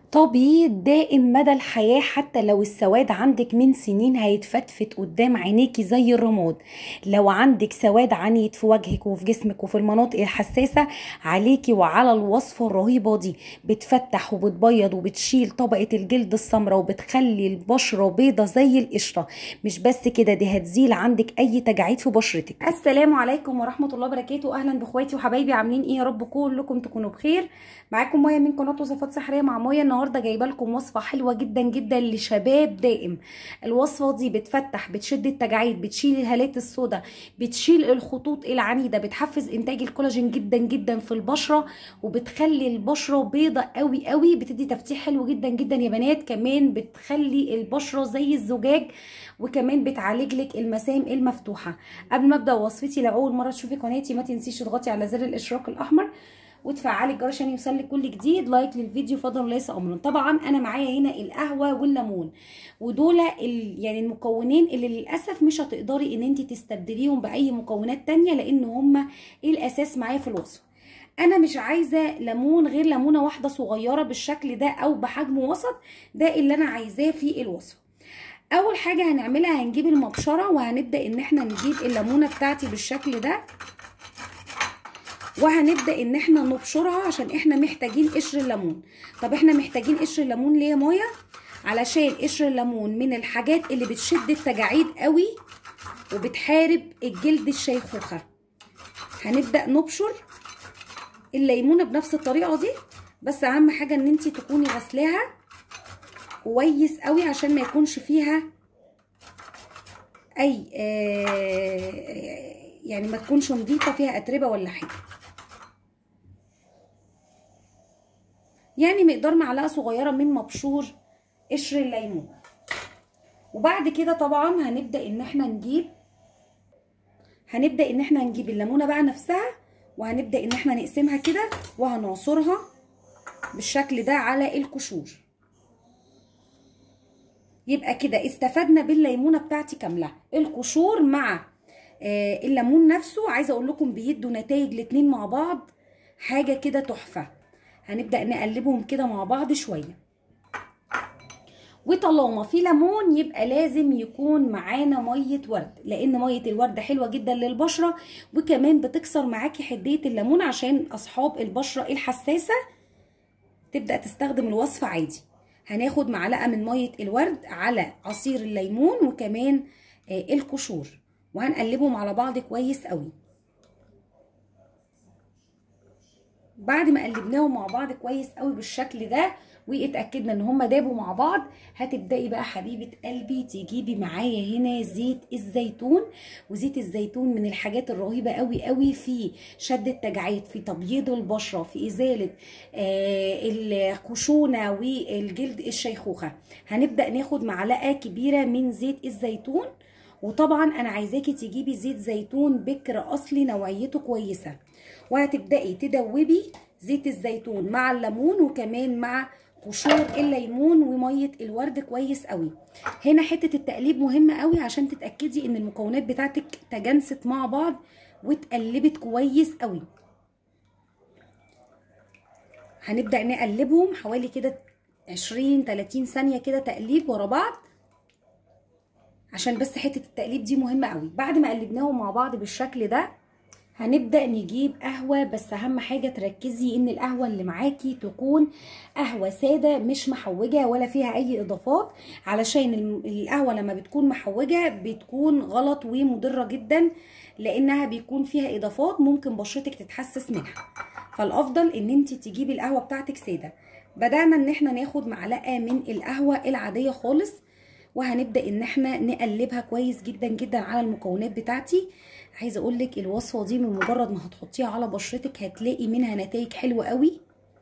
تبييض دائم مدى الحياة حتى لو السواد عندك من سنين هيتفتفت قدام عينيكي زي الرماد لو عندك سواد عنيد في وجهك وفي جسمك وفي المناطق الحساسة عليكي وعلى الوصفة الرهيبة دي بتفتح وبتبيض وبتشيل طبقة الجلد السمراء وبتخلي البشرة بيضة زي القشرة مش بس كده دي هتزيل عندك اي تجاعيد في بشرتك السلام عليكم ورحمة الله وبركاته اهلا باخواتي وحبايبي عاملين ايه يا رب كلكم تكونوا بخير معاكم ميه من قناه وصفات سحريه مع ميه النهارده جايبه لكم وصفه حلوه جدا جدا لشباب دائم الوصفه دي بتفتح بتشد التجاعيد بتشيل الهالات السوداء بتشيل الخطوط العنيده بتحفز انتاج الكولاجين جدا جدا في البشره وبتخلي البشره بيضه قوي قوي بتدي تفتيح حلو جدا جدا يا بنات كمان بتخلي البشره زي الزجاج وكمان بتعالج لك المسام المفتوحه قبل ما ابدا وصفتي لو اول مره تشوفي قناتي ما تنسيش تضغطي على زر الاشتراك الاحمر وتفعلي الجرس عشان يوصلك كل جديد لايك للفيديو فضلا وليس امرا طبعا انا معايا هنا القهوه والليمون ودول يعني المكونين اللي للاسف مش هتقدري ان انت تستبدليهم باي مكونات تانية لان هم الاساس معايا في الوصفه انا مش عايزه ليمون غير ليمونه واحده صغيره بالشكل ده او بحجم وسط ده اللي انا عايزاه في الوصفه اول حاجه هنعملها هنجيب المبشره وهنبدا ان احنا نجيب الليمونه بتاعتي بالشكل ده وهنبدا ان احنا نبشرها عشان احنا محتاجين قشر الليمون طب احنا محتاجين قشر الليمون ليه يا مايا علشان قشر الليمون من الحاجات اللي بتشد التجاعيد قوي وبتحارب الجلد الشيخوخه هنبدا نبشر الليمونه بنفس الطريقه دي بس اهم حاجه ان انت تكوني غسلاها كويس قوي عشان ما يكونش فيها اي آه يعني ما تكونش نظيفه فيها اتربه ولا حاجه يعني مقدار معلقه صغيره من مبشور قشر الليمون وبعد كده طبعا هنبدا ان احنا نجيب هنبدا ان احنا نجيب الليمونه بقى نفسها وهنبدا ان احنا نقسمها كده وهنعصرها بالشكل ده على القشور يبقى كده استفدنا بالليمونه بتاعتي كامله القشور مع آه الليمون نفسه عايزه اقول لكم بيدوا نتائج الاتنين مع بعض حاجه كده تحفه هنبدا نقلبهم كده مع بعض شويه وطالما في ليمون يبقى لازم يكون معانا ميه ورد لان ميه الورد حلوه جدا للبشره وكمان بتكسر معاكي حديه الليمون عشان اصحاب البشره الحساسه تبدا تستخدم الوصفه عادي هناخد معلقه من ميه الورد على عصير الليمون وكمان آه القشور وهنقلبهم على بعض كويس قوي بعد ما قلبناهم مع بعض كويس قوي بالشكل ده واتاكدنا ان هم دابوا مع بعض هتبداي بقى حبيبه قلبي تجيبي معايا هنا زيت الزيتون وزيت الزيتون من الحاجات الرهيبه قوي قوي في شد التجاعيد في تبييض البشره في ازاله آه الخشونه والجلد الشيخوخه هنبدا ناخد معلقه كبيره من زيت الزيتون وطبعا انا عايزاكي تجيبي زيت زيتون بكر اصلي نوعيته كويسه وهتبداي تدوبي زيت الزيتون مع الليمون وكمان مع قشور الليمون وميه الورد كويس قوي هنا حته التقليب مهمه قوي عشان تتاكدي ان المكونات بتاعتك تجانست مع بعض واتقلبت كويس قوي هنبدا نقلبهم حوالي كده 20 30 ثانيه كده تقليب ورا بعض عشان بس حته التقليب دي مهمه قوي بعد ما قلبناهم مع بعض بالشكل ده هنبدا نجيب قهوه بس اهم حاجه تركزي ان القهوه اللي معاكي تكون قهوه ساده مش محوجه ولا فيها اي اضافات علشان القهوه لما بتكون محوجه بتكون غلط ومضره جدا لانها بيكون فيها اضافات ممكن بشرتك تتحسس منها فالافضل ان انت تجيبي القهوه بتاعتك ساده بدانا ان احنا ناخد معلقه من القهوه العاديه خالص وهنبدا ان احنا نقلبها كويس جدا جدا على المكونات بتاعتي عايزه اقول لك الوصفه دي من مجرد ما هتحطيها على بشرتك هتلاقي منها نتائج حلوه قوي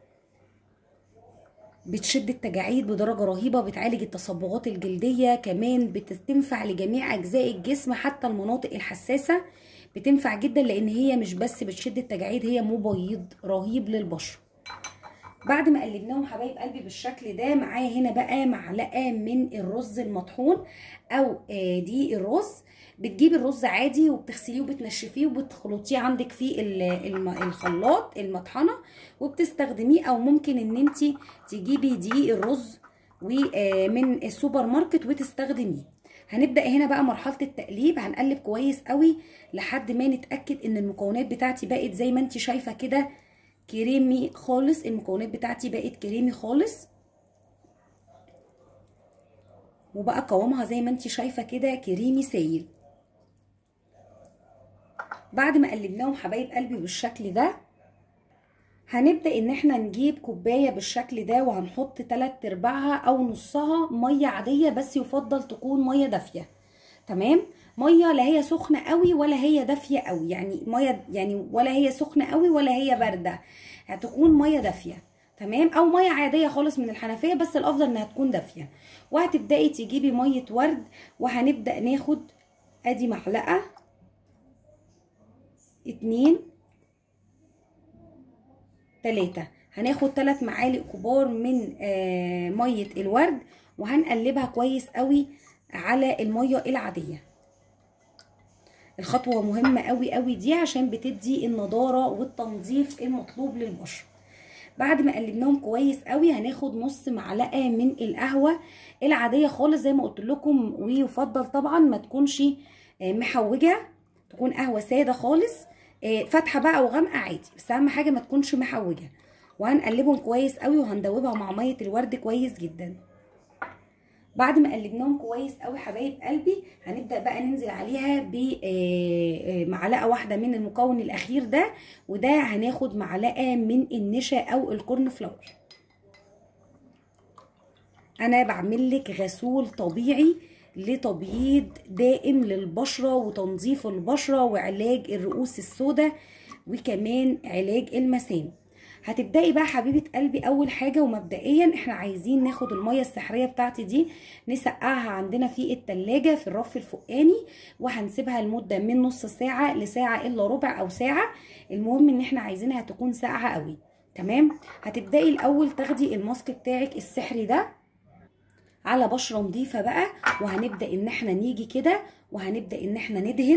بتشد التجاعيد بدرجه رهيبه بتعالج التصبغات الجلديه كمان بتنفع لجميع اجزاء الجسم حتى المناطق الحساسه بتنفع جدا لان هي مش بس بتشد التجاعيد هي مبيض رهيب للبشره بعد ما قلبناهم حبايب قلبي بالشكل ده معايا هنا بقى معلقه من الرز المطحون او آه، دي الرز بتجيبي الرز عادي وبتغسليه وبتنشفيه وبتخلطيه عندك في الخلاط المطحنه وبتستخدميه او ممكن ان انت تجيبي دي الرز ومن السوبر ماركت وتستخدميه هنبدا هنا بقى مرحله التقليب هنقلب كويس قوي لحد ما نتاكد ان المكونات بتاعتي بقت زي ما انت شايفه كده كريمي خالص المكونات بتاعتي بقت كريمي خالص وبقى قوامها زي ما انت شايفه كده كريمي سايل بعد ما قلبناهم حبايب قلبي بالشكل ده هنبدا ان احنا نجيب كوبايه بالشكل ده وهنحط تلات ارباعها او نصها ميه عاديه بس يفضل تكون ميه دافيه تمام ميه لا هي سخنه قوي ولا هي دافيه قوي يعني ميه يعني ولا هي سخنه قوي ولا هي بارده هتكون ميه دافيه تمام او ميه عاديه خالص من الحنفيه بس الافضل انها تكون دافيه وهتبداي تجيبي ميه ورد وهنبدا ناخد ادي معلقه اتنين تلاتة هناخد تلات معالق كبار من آه مية الورد وهنقلبها كويس قوي على المية العادية الخطوة مهمة قوي قوي دي عشان بتدي النضارة والتنظيف المطلوب للبشرة بعد ما قلبناهم كويس قوي هناخد نص معلقة من القهوة العادية خالص زي ما قلت لكم ويفضل طبعا ما تكونش محوجة تكون قهوة سادة خالص فاتحة بقى وغامقة عادي بس اهم حاجة ما تكونش محوجة وهنقلبهم كويس قوي وهندوبها مع مية الورد كويس جدا بعد ما قلبناهم كويس قوي حبايب قلبي هنبدا بقى ننزل عليها بمعلقه واحده من المكون الاخير ده وده هناخد معلقه من النشا او الكورن فلاور انا بعمل لك غسول طبيعي لتبييض دائم للبشره وتنظيف البشره وعلاج الرؤوس السوداء وكمان علاج المسام هتبداي بقى حبيبه قلبي اول حاجه ومبدئيا احنا عايزين ناخد الميه السحريه بتاعتي دي نسقعها عندنا في التلاجة في الرف الفوقاني وهنسيبها لمده من نص ساعه لساعه الا ربع او ساعه المهم ان احنا عايزينها تكون ساقعه قوي تمام هتبداي الاول تاخدي الماسك بتاعك السحري ده على بشره نظيفه بقى وهنبدا ان احنا نيجي كده وهنبدا ان احنا ندهن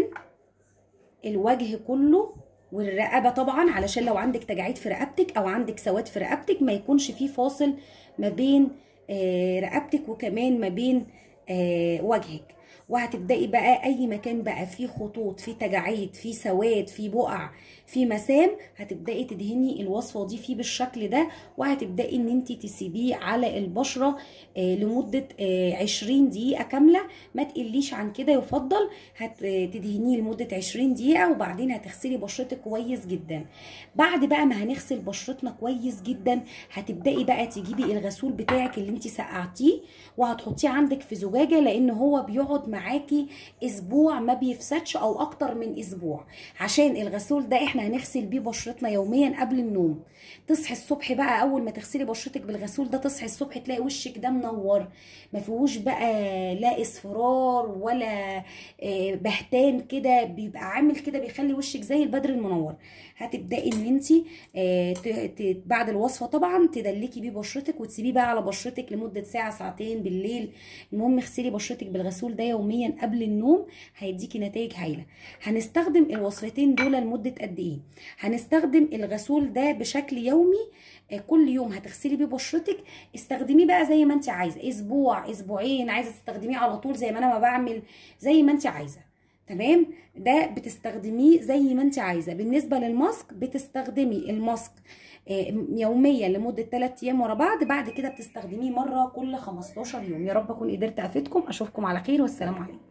الوجه كله والرقبه طبعا علشان لو عندك تجاعيد في رقبتك او عندك سواد في رقبتك ما يكونش في فاصل ما بين آه رقبتك وكمان ما بين آه وجهك وهتبداي بقى اي مكان بقى فيه خطوط فيه تجاعيد فيه سواد فيه بقع فيه مسام هتبداي تدهني الوصفه دي فيه بالشكل ده وهتبداي ان انت تسيبيه على البشره آه لمده آه 20 دقيقه كامله ما تقليش عن كده يفضل هتدهنيه لمده 20 دقيقه وبعدين هتغسلي بشرتك كويس جدا بعد بقى ما هنغسل بشرتنا كويس جدا هتبداي بقى تجيبي الغسول بتاعك اللي انت سقعتيه وهتحطيه عندك في زجاجه لان هو بيقعد معاكي اسبوع ما بيفسدش او اكتر من اسبوع عشان الغسول ده احنا هنغسل بيه بشرتنا يوميا قبل النوم تصحي الصبح بقى اول ما تغسلي بشرتك بالغسول ده تصحي الصبح تلاقي وشك ده منور ما فيهوش بقى لا اصفرار ولا بهتان كده بيبقى عامل كده بيخلي وشك زي البدر المنور هتبداي ان انت بعد الوصفه طبعا تدلكي بيه بشرتك وتسيبيه بقى على بشرتك لمده ساعه ساعتين بالليل المهم اغسلي بشرتك بالغسول ده يوميا قبل النوم هيديكي نتائج هايله هنستخدم الوصفتين دول لمده قد ايه هنستخدم الغسول ده بشكل يومي كل يوم هتغسلي بيه بشرتك استخدميه بقى زي ما انت عايزه اسبوع اسبوعين عايزه تستخدميه على طول زي ما انا ما بعمل زي ما انت عايزه تمام ده بتستخدميه زي ما انت عايزه بالنسبه للماسك بتستخدمي الماسك يوميا لمده 3 ايام ورا بعض بعد كده بتستخدميه مره كل 15 يوم يا رب اكون قدرت افيدكم اشوفكم على خير والسلام عليكم